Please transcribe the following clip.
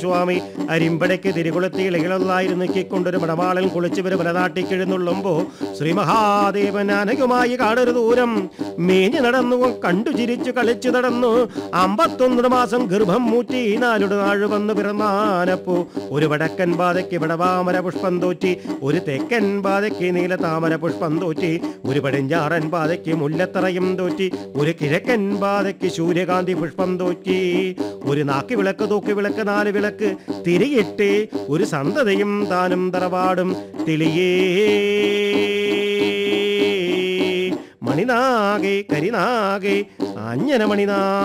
സ്വാമി അരിമ്പടയ്ക്ക് തിരികൊളുത്തി ഇളകളൊന്നായിരുന്നിക്കൊണ്ടൊരു മടമാളൻ കുളിച്ചു വരും വലനാട്ടിക്കെഴുന്നുള്ളുമ്പോ ശ്രീ മഹാദേവൻ അനകുമായി കാടൊരു ദൂരം മേഞ്ഞു നടന്നു കണ്ടു ചിരിച്ചു കളിച്ചു നടന്നു അമ്പത്തൊന്നര മാസം ഗർഭം മൂറ്റി നാലുടെ നാഴ് വന്ന് പിറന്നാനപ്പോ ഒരു വടക്കൻ പാതയ്ക്ക് വടവാമര പുഷ്പം തോറ്റി ഒരു തെക്കൻ പാതയ്ക്ക് നീല താമര പുഷ്പം തോറ്റി ഒരു പടിഞ്ഞാറൻ പാതയ്ക്ക് മുല്ലത്തറയും തോറ്റി ഒരു കിഴക്കൻ പാതയ്ക്ക് സൂര്യകാന്തി പുഷ്പം തോറ്റി ഒരു നാക്കി വിളക്ക് തൂക്കി വിളക്ക് നാല് വിളക്ക് തിരിയിട്ട് ഒരു സന്തതിയും താനും തറവാടും തെളിയേ മണിനാകെ കരിനാകെ അഞ്ഞന മണിനാ